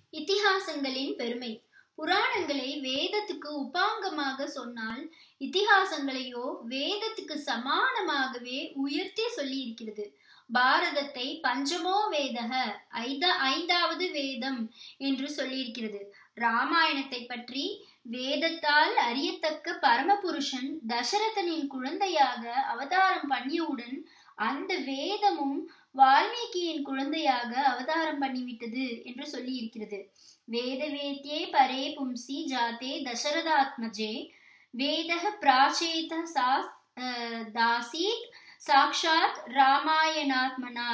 இதிகாசங்களின் பெருமை புராணங்களை வேதத்துக்கு உபாங்கமாக சொன்னால் இதிகாசங்களையோ வேதத்துக்கு சமானமாகவே உயர்த்தி சொல்லி இருக்கிறது பாரதத்தை பஞ்சமோ வேதக ஐத ஐந்தாவது வேதம் என்று சொல்லியிருக்கிறது ராமாயணத்தை பற்றி வேதத்தால் அறியத்தக்க பரமபுருஷன் தசரதனின் குழந்தையாக அவதாரம் பண்ணியவுடன் அந்த வேதமும் வால்மீகியின் குழந்தையாக அவதாரம் பண்ணிவிட்டது என்று சொல்லி இருக்கிறது வேத வேத்யே பரே பும்சி ஜாதே தசரதாத்மஜே வேதக பிராச்சேத சா தாசீத் சாக்ஷாத் ராமாயணாத்மனா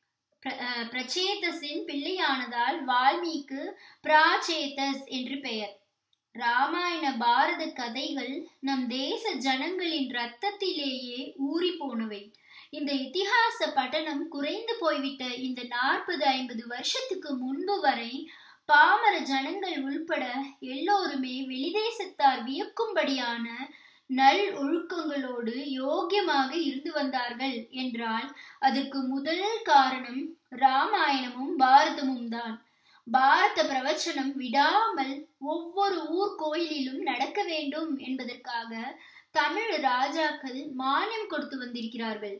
பிரச்சேதஸின் பிள்ளையானதால் வால்மீக்கு பிராச்சேதஸ் என்று பெயர் ராமாயண பாரத கதைகள் நம் தேச ஜனங்களின் ரத்தத்திலேயே ஊறி போனவை இந்த இத்திஹாச பட்டணம் குறைந்து போய்விட்ட இந்த நாற்பது ஐம்பது வருஷத்துக்கு முன்பு வரை பாமர ஜனங்கள் உள்பட எல்லோருமே வெளிதேசத்தார் வியக்கும்படியான நல் ஒழுக்கங்களோடு யோக்கியமாக இருந்து வந்தார்கள் என்றால் அதற்கு முதல் காரணம் ராமாயணமும் பாரதமும் தான் பாரத பிரவச்சனம் விடாமல் ஒவ்வொரு ஊர் கோயிலிலும் நடக்க வேண்டும் என்பதற்காக தமிழ் ராஜாக்கள் மானியம் கொடுத்து வந்திருக்கிறார்கள்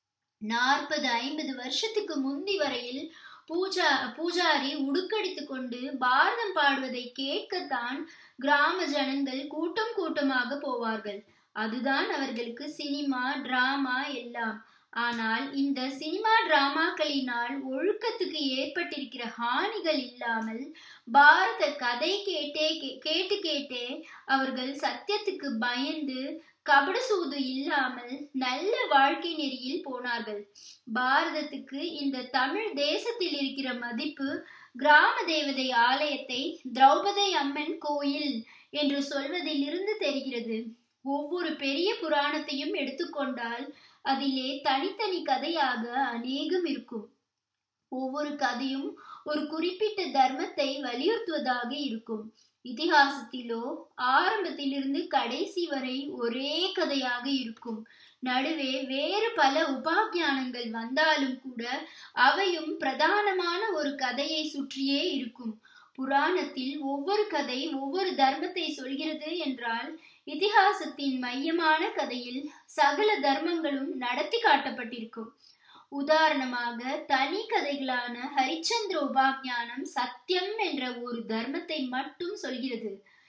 நாற்பது ஐம்பது வருஷத்துக்கு முந்தி வரையில் பூஜா பூஜாரி உடுக்கடித்து கொண்டு பாரதம் பாடுவதை கேட்கத்தான் கிராம ஜனங்கள் கூட்டம் கூட்டமாக போவார்கள் அதுதான் அவர்களுக்கு சினிமா டிராமா எல்லாம் ஆனால் இந்த சினிமா டிராமாக்களினால் ஒழுக்கத்துக்கு ஏற்பட்டிருக்கிற ஹானிகள் இல்லாமல் பாரத கதை கேட்டே கேட்டு கேட்டே அவர்கள் சத்தியத்துக்கு பயந்து கபடசூது இல்லாமல் நல்ல வாழ்க்கை நெறியில் போனார்கள் பாரதத்துக்கு இந்த தமிழ் தேசத்தில் இருக்கிற மதிப்பு கிராம தேவதை ஆலயத்தை திரௌபதி அம்மன் கோயில் என்று சொல்வதிலிருந்து தெரிகிறது ஒவ்வொரு பெரிய புராணத்தையும் எடுத்துக்கொண்டால் அதிலே தனித்தனி கதையாக அநேகம் இருக்கும் ஒவ்வொரு கதையும் ஒரு குறிப்பிட்ட தர்மத்தை வலியுறுத்துவதாக இருக்கும் இதிகாசத்திலோ ஆரம்பத்திலிருந்து கடைசி வரை ஒரே கதையாக இருக்கும் நடுவே வேறு பல உபாக்கியானங்கள் வந்தாலும் கூட அவையும் பிரதானமான ஒரு கதையை சுற்றியே இருக்கும் புராணத்தில் ஒவ்வொரு கதை ஒவ்வொரு தர்மத்தை சொல்கிறது என்றால் இதிகாசத்தின் மையமான கதையில் சகல தர்மங்களும் நடத்தி காட்டப்பட்டிருக்கும் உதாரணமாக தனி கதைகளான ஹரிச்சந்திர உபாக்ஞானம் சத்தியம் என்ற ஒரு தர்மத்தை மட்டும் சொல்கிறது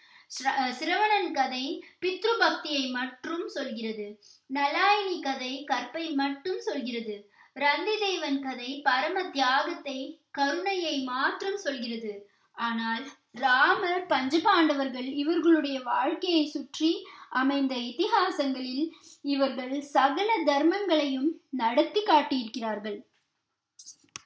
சிரவணன் கதை பித்ரு பக்தியை மட்டும் சொல்கிறது நலாயினி கதை கற்பை மட்டும் சொல்கிறது ரந்திதேவன் கதை பரம தியாகத்தை கருணையை மாற்றம் சொல்கிறது ஆனால் ராமர் பஞ்சபாண்டவர்கள் இவர்களுடைய வாழ்க்கையை சுற்றி அமைந்த இதிகாசங்களில் இவர்கள் சகல தர்மங்களையும் நடத்தி காட்டியிருக்கிறார்கள்